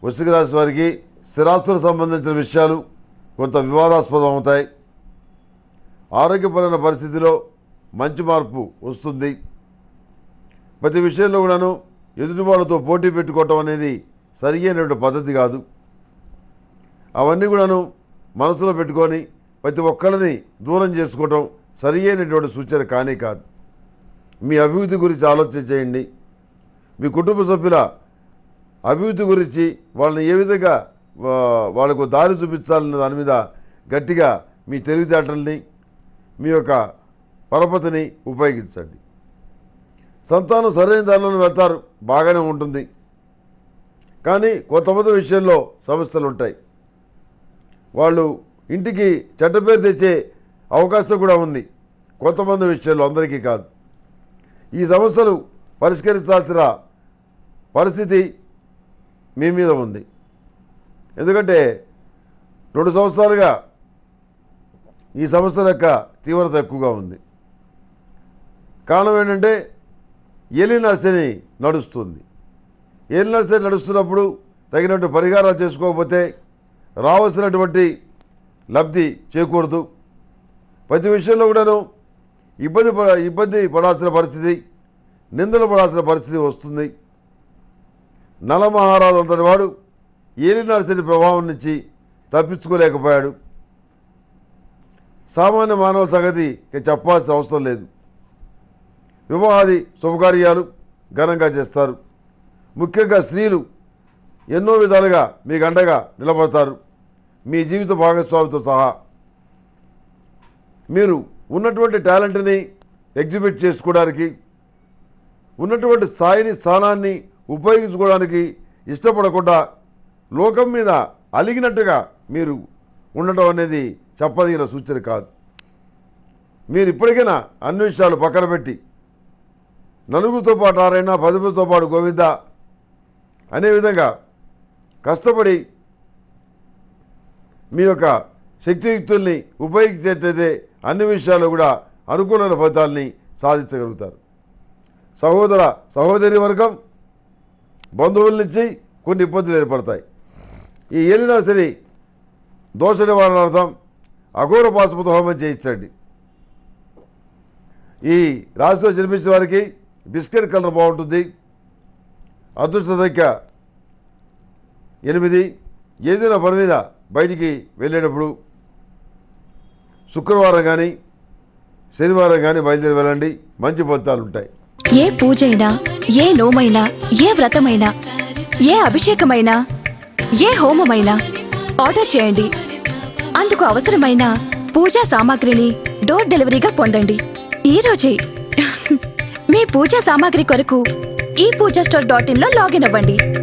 వృశ్చిక రాశి వారికి స్థిరాస్తులకు సంబంధించిన విషయాలు కొంత వివాదాస్పదం అవుతాయి ఆరోగ్యపరమైన పరిస్థితిలో మంచి మార్పు వస్తుంది ప్రతి విషయంలో కూడాను ఎదుటి వాళ్ళతో పోటీ పెట్టుకోవటం అనేది సరి అయినటువంటి పద్ధతి కాదు అవన్నీ కూడాను మనసులో పెట్టుకొని ప్రతి ఒక్కరిని దూరం చేసుకోవటం సరి అయినటువంటి సూచన కానే కాదు మీ అభివృద్ధి గురించి ఆలోచన చేయండి మీ కుటుంబ సభ్యుల అభివృద్ధి గురించి వాళ్ళని ఏ విధంగా ఆ, వాళ్ళకు దారి చూపించాలన్న దాని మీద గట్టిగా మీ తెలివితేటల్ని మీ యొక్క పరపతిని ఉపయోగించండి సంతానం సరైన దారిలో వెళ్తారు బాగానే ఉంటుంది కానీ కొంతమంది విషయంలో సమస్యలు ఉంటాయి వాళ్ళు ఇంటికి చెడ్డ పేరు తెచ్చే అవకాశం కూడా ఉంది కొంతమంది విషయంలో అందరికీ కాదు ఈ సమస్యలు పరిష్కరించాల్సిన పరిస్థితి మీ మీద ఉంది ఎందుకంటే రెండు సంవత్సరాలుగా ఈ సమస్యల యొక్క తీవ్రత ఎక్కువగా ఉంది కారణం ఏంటంటే ఏలి నర్సరీ నడుస్తుంది ఏలి నర్సరీ నడుస్తున్నప్పుడు తగినట్టు పరిహారాలు చేసుకోకపోతే రావాల్సినటువంటి లబ్ధి చేకూరదు ప్రతి విషయంలో కూడాను ఇబ్బంది పడ ఇబ్బంది పడాల్సిన పరిస్థితి నిందలు పడాల్సిన పరిస్థితి వస్తుంది నలమహారాజు అంతటి వాడు ఏలి నర్సరీ ప్రభావం నుంచి తప్పించుకోలేకపోయాడు సామాన్య మానవ సంగతి ఇక చెప్పాల్సిన అవసరం లేదు వివాహాది శుభకార్యాలు ఘనంగా చేస్తారు ముఖ్యంగా స్త్రీలు ఎన్నో విధాలుగా మీకు అండగా నిలబడతారు మీ జీవిత భాగస్వామితో సహా మీరు ఉన్నటువంటి టాలెంట్ని ఎగ్జిబిట్ చేసుకోవడానికి ఉన్నటువంటి స్థాయిని స్థానాన్ని ఉపయోగించుకోవడానికి ఇష్టపడకుండా లోకం మీద అలిగినట్టుగా మీరు ఉండటం అనేది చెప్పదగిన సూచన కాదు మీరు ఇప్పటికైనా అన్ని విషయాలు పక్కన పెట్టి నలుగురితో పాటు ఆరైనా పదుపుతో పాటు గోవింద అనే విధంగా కష్టపడి మీ యొక్క శక్తియుక్తుల్ని ఉపయోగించేటైతే అన్ని విషయాల్లో కూడా అనుకూలమైన ఫలితాల్ని సాధించగలుగుతారు సహోదర సహోదరి వర్గం బంధువుల నుంచి కొన్ని ఇబ్బందులు ఏర్పడతాయి ఈ ఏలినా సరి దోష నివారణార్థం అఘోర పాశుపత హోమం చేయించండి ఈ రాశిలో జన్మించిన వారికి బిస్కెట్ కలర్ బాగుంటుంది అదృష్ట సంఖ్య ఎనిమిది ఏదైనా పని మీద బయటికి వెళ్ళేటప్పుడు శుక్రవారం కానీ శనివారం కానీ బయలుదేరి వెళ్ళండి మంచి ఫలితాలు ఉంటాయి ఏ పూజైనా ఏ నోమైనా ఏ వ్రతమైనా ఏ అభిషేకమైనా ఏ హోమమైనా ఆర్డర్ చేయండి అందుకు అవసరమైన పూజా సామాగ్రిని డోర్ డెలివరీగా పొందండి ఈ రోజే మీ పూజా సామాగ్రి కొరకు ఈ పూజా స్టోర్ డాట్ ఇన్ లో లాగిన్ అవ్వండి